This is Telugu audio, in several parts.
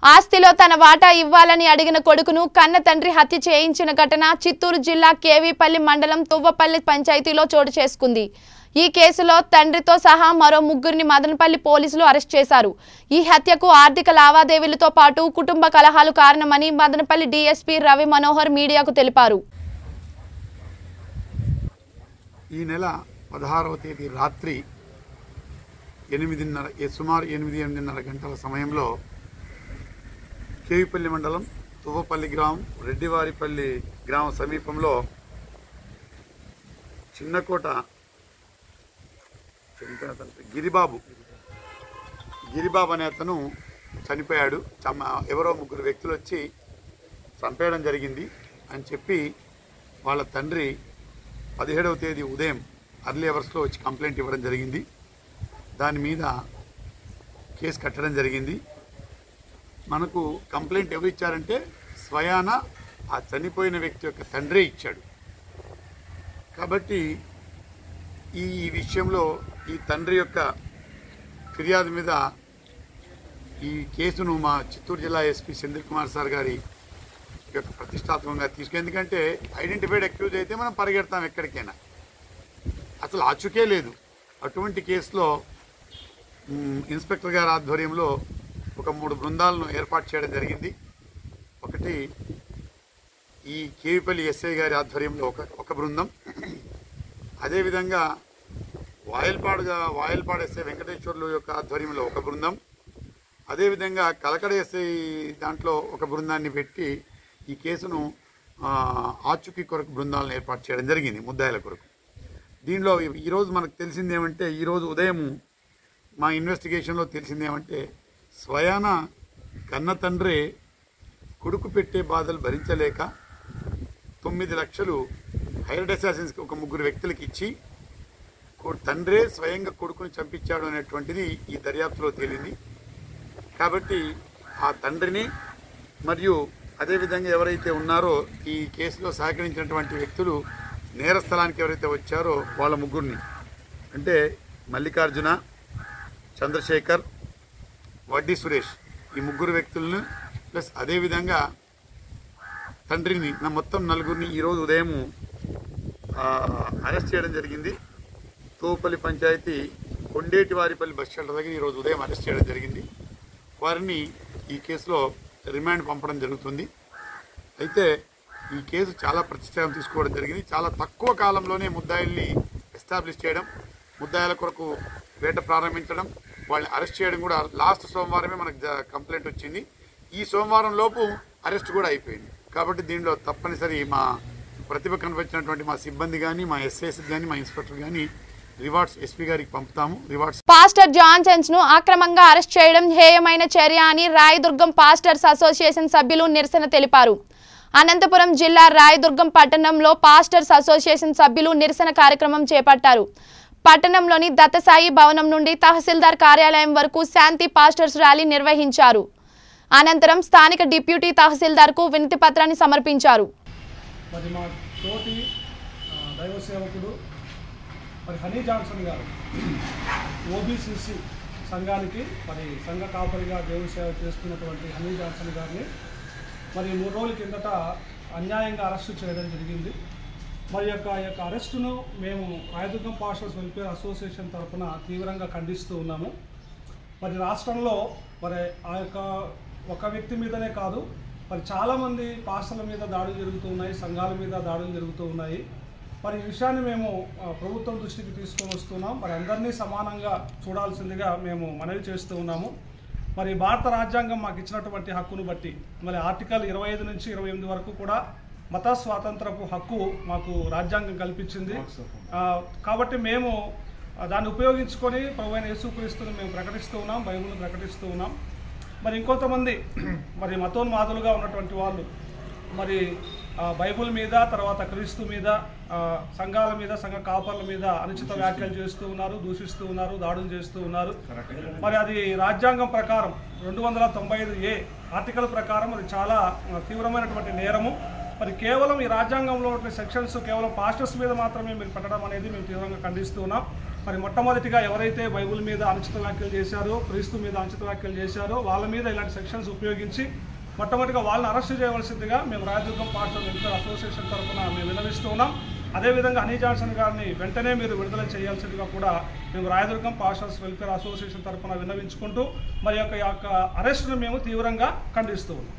ఆస్తిలో తన వాటా ఇవ్వాలని అడిగిన కొడుకును కన్న తండ్రి హత్య చేయించిన ఘటన చిత్తూరు జిల్లా కేవీపల్లి మండలం తువ్వపల్లి పంచాయతీలో చోటు చేసుకుంది ఈ కేసులో తండ్రితో సహా మరో ముగ్గురిని మదనపల్లి పోలీసులు అరెస్ట్ చేశారు ఈ హత్యకు ఆర్థిక లావాదేవీలతో పాటు కుటుంబ కలహాలు కారణమని మదనపల్లి డీఎస్పీ రవి మనోహర్ మీడియాకు తెలిపారు ఈ నెల పదహారవ తేదీ రాత్రి ఎనిమిదిన్నర ఏ సుమారు ఎనిమిది ఎనిమిదిన్నర గంటల సమయంలో కేవిపల్లి మండలం తువ్వపల్లి గ్రామం రెడ్డివారిపల్లి గ్రామం సమీపంలో చిన్నకోట చనిపోయిన అతని పేరు గిరిబాబు గిరిబాబు అనే అతను చనిపోయాడు చమ్మ ఎవరో ముగ్గురు వ్యక్తులు వచ్చి చంపేయడం జరిగింది అని చెప్పి వాళ్ళ తండ్రి పదిహేడవ తేదీ ఉదయం అర్లీ అవర్స్లో వచ్చి కంప్లైంట్ ఇవ్వడం జరిగింది దాని మీద కేసు కట్టడం జరిగింది మనకు కంప్లైంట్ ఎవరు ఇచ్చారంటే స్వయాన ఆ చనిపోయిన వ్యక్తి యొక్క తండ్రే ఇచ్చాడు కాబట్టి ఈ ఈ విషయంలో ఈ తండ్రి యొక్క ఫిర్యాదు మీద ఈ కేసును మా చిత్తూరు జిల్లా ఎస్పీ సెంధిల్ కుమార్ సార్ గారి యొక్క ప్రతిష్టాత్మకంగా తీసుకు ఎందుకంటే ఐడెంటిఫైడ్ అక్యూజ్ అయితే మనం పరిగెడతాం ఎక్కడికైనా అసలు ఆచుకే లేదు అటువంటి కేసులో మ్, ఇన్స్పెక్టర్ గారి ఆధ్వర్యంలో ఒక మూడు బృందాలను ఏర్పాటు చేయడం జరిగింది ఒకటి ఈ కేవిపల్లి ఎస్ఐ గారి ఆధ్వర్యంలో ఒక ఒక బృందం అదేవిధంగా వాయల్పాడుగా వాయల్పాడు ఎస్ఐ వెంకటేశ్వర్లు యొక్క ఆధ్వర్యంలో ఒక బృందం అదేవిధంగా కలకడ ఎస్ఐ దాంట్లో ఒక బృందాన్ని పెట్టి ఈ కేసును ఆ, ఆచూకీ కొరకు బృందాలను ఏర్పాటు చేయడం జరిగింది ముద్దాయిల కొరకు దీనిలో ఈ- ఈరోజు మనకు తెలిసింది ఏమంటే ఈరోజు ఉదయం మా ఇన్వెస్టిగేషన్లో తెలిసింది ఏమంటే స్వయాన కన్న తండ్రి కొడుకు పెట్టే బాధలు భరించలేక తొమ్మిది లక్షలు హైర్ అసాసిన్స్కి ఒక ముగ్గురు వ్యక్తులకి ఇచ్చి కొ- తండ్రే స్వయంగా కొడుకుని చంపించాడు అనేటువంటిది ఈ దర్యాప్తులో తేలింది కాబట్టి ఆ తండ్రిని మరియు అదేవిధంగా ఎవరైతే ఉన్నారో ఈ కేసులో సహకరించినటువంటి వ్యక్తులు నేర స్థలానికి ఎవరైతే వచ్చారో వాళ్ళ ముగ్గురిని అంటే మల్లికార్జున చంద్రశేఖర్ వడ్డీ సురేష్ ఈ ముగ్గురు వ్యక్తులను ప్లస్ అదేవిధంగా తండ్రిని నా మొత్తం నలుగురిని ఈరోజు ఉదయం అరెస్ట్ చేయడం జరిగింది తోపల్లి పంచాయతీ కొండేటి వారిపల్లి బస్ షెల్టర్ దగ్గర ఈరోజు ఉదయం అరెస్ట్ చేయడం జరిగింది వారిని ఈ కేసులో రిమాండ్ పంపడం జరుగుతుంది అయితే ఈ కేసు చాలా ప్రతిష్టానం తీసుకోవడం జరిగింది చాలా తక్కువ కాలంలోనే ముద్దాయిల్ని ఎస్టాబ్లిష్ చేయడం ముద్దాయిల కొరకు వేట ప్రారంభించడం వాళ్ళని అరెస్ట్ చేయడం కూడా లాస్ట్ సోమవారమే మనకు జ- కంప్లైంట్ వచ్చింది ఈ సోమవారం లోపు అరెస్ట్ కూడా అయిపోయింది కాబట్టి దీనిలో తప్పనిసరి మా ప్రతిభ కనిపించినటువంటి మా సిబ్బంది కానీ మా ఎస్ఐస్ కానీ మా ఇన్స్పెక్టర్ కానీ రివార్డ్స్ ఎస్పీ గారికి పంపుతాము రివార్డ్స్ పాస్టర్ జాన్సన్స్ ను అక్రమంగా అరెస్ట్ చేయడం హేయమైన చర్య అని రాయదుర్గం పాస్టర్స్ అసోసియేషన్ సభ్యులు నిరసన తెలిపారు అనంతపురం జిల్లా రాయదుర్గం పట్టణంలో పాస్టర్స్ అసోసియేషన్ సభ్యులు నిరసన కార్యక్రమం చేపట్టారు పట్టణంలోని దత్తసాయి భవనం నుండి తహసీల్దార్ కార్యాలయం వరకు శాంతి పాస్టర్స్ ర్యాలీ నిర్వహించారు అనంతరం స్థానిక డిప్యూటీ తహసీల్దార్కు వినతి పత్రాన్ని సమర్పించారు మరి మా తోటి ఆ, దైవ సేవకుడు మరి హనీ జాన్సన్ గారు ఓబీసీసీ సంఘానికి మరి సంఘ కాపరిగా దేవుని సేవ చేస్తున్నటువంటి హనీ జాన్సన్ గారిని మరి మూడు రోజుల కిందట అన్యాయంగా అరెస్టు చేయడం జరిగింది మరి యొక్క ఈ యొక్క అరెస్టును మేము రాయదుర్గం పాస్టర్స్ వెల్ఫేర్ అసోసియేషన్ తరఫున తీవ్రంగా ఖండిస్తూ ఉన్నాము మరి రాష్ట్రంలో మరి ఆ యొక్క ఒక వ్యక్తి మీదనే కాదు మరి చాలామంది పాస్టర్ల మీద దాడులు జరుగుతూ ఉన్నాయి సంఘాల మీద దాడులు జరుగుతూ ఉన్నాయి మరి ఈ విషయాన్ని మేము ఆ, ప్రభుత్వం దృష్టికి తీసుకొని వస్తున్నాం మరి అందరినీ సమానంగా చూడాల్సిందిగా మేము మనవి చేస్తూ ఉన్నాము మరి భారత రాజ్యాంగం మాకు ఇచ్చినటువంటి హక్కును బట్టి మరి ఆర్టికల్ ఇరవై ఐదు నుంచి ఇరవై ఎనిమిది వరకు కూడా మత స్వాతంత్రపు హక్కు మాకు రాజ్యాంగం కల్పించింది ఆ, కాబట్టి మేము ఆ, దాన్ని ఉపయోగించుకొని ప్రభు అయిన యేసుక్రీస్తుని మేము ప్రకటిస్తూ ఉన్నాం బైబిల్ని ప్రకటిస్తూ ఉన్నాం మరి ఇంకొంతమంది మరి మతోన్మాదులుగా ఉన్నటువంటి వాళ్ళు మరి ఆ, బైబిల్ మీద తర్వాత క్రీస్తు మీద ఆ, సంఘాల మీద సంఘ కాపర్ల మీద అనుచిత వ్యాఖ్యలు చేస్తూ ఉన్నారు దూషిస్తూ ఉన్నారు దాడులు చేస్తూ ఉన్నారు మరి అది రాజ్యాంగం ప్రకారం రెండు వందల తొంభై ఐదు ఏ ఆర్టికల్ ప్రకారం అది చాలా ఆ, తీవ్రమైనటువంటి నేరము మరి కేవలం ఈ రాజ్యాంగంలో ఉన్న సెక్షన్స్ కేవలం పాస్టర్స్ మీద మాత్రమే మీరు పెట్టడం అనేది మేము తీవ్రంగా ఖండిస్తూ ఉన్నాం మరి మొట్టమొదటిగా ఎవరైతే బైబిల్ మీద అనుచిత వ్యాఖ్యలు చేశారో క్రీస్తు మీద అనుచిత వ్యాఖ్యలు చేశారో వాళ్ళ మీద ఇలాంటి సెక్షన్స్ ఉపయోగించి మొట్టమొదటిగా వాళ్ళని అరెస్ట్ చేయవలసిందిగా మేము రాయదుర్గం పాస్టర్ వెల్ఫేర్ అసోసియేషన్ తరఫున మేము విన్నవిస్తూ ఉన్నాం అదేవిధంగా హనీ జాన్సన్ గారిని వెంటనే మీరు విడుదల చేయాల్సిందిగా కూడా మేము రాయదుర్గం పాస్టర్స్ వెల్ఫేర్ అసోసియేషన్ తరఫున విన్నవించుకుంటూ మరి యొక్క ఈ యొక్క అరెస్ట్ను మేము తీవ్రంగా ఖండిస్తూ ఉన్నాం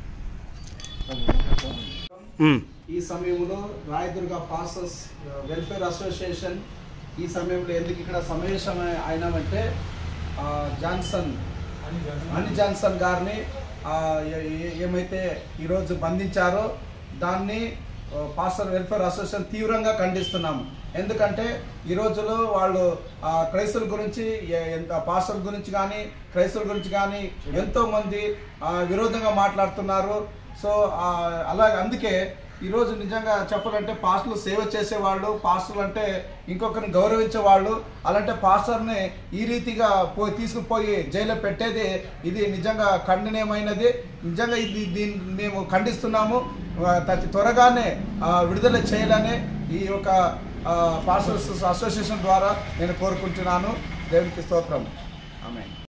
ఈ సమయంలో రాయదుర్గ పాసెస్ వెల్ఫేర్ అసోసియేషన్ ఈ సమయంలో ఎందుకు ఇక్కడ సమావేశం అయినామంటే ఆ, జాన్సన్ అని జాన్సన్ గారిని ఆ, ఏ- ఏ- ఏమైతే ఈరోజు బంధించారో దాన్ని ఆ, పాస్టర్ వెల్ఫేర్ అసోసియేషన్ తీవ్రంగా ఖండిస్తున్నాము ఎందుకంటే ఈ రోజులో వాళ్ళు ఆ, క్రైస్తవుల గురించి ఏ- ఎంత- పాస్టర్ గురించి కానీ క్రైస్తవుల గురించి కానీ ఎంతోమంది ఆ, విరోధంగా మాట్లాడుతున్నారు సో ఆ, అలాగే అందుకే ఈరోజు నిజంగా చెప్పాలంటే పాస్టర్లు సేవ చేసేవాళ్ళు పాస్టర్లు అంటే ఇంకొకరిని గౌరవించే వాళ్ళు అలాంటి పాస్టర్ని ఈ రీతిగా పోయి తీసుకుపోయి జైల్లో పెట్టేది ఇది నిజంగా ఖండనీయమైనది నిజంగా ఇది దీన్ని మేము ఖండిస్తున్నాము ఆ, అతి త్వరగానే ఆ, విడుదల చేయాలని ఈ యొక్క ఆ, పాస్టర్స్ అసోసియేషన్ ద్వారా నేను కోరుకుంటున్నాను దేవునికి స్తోత్రం ఆమె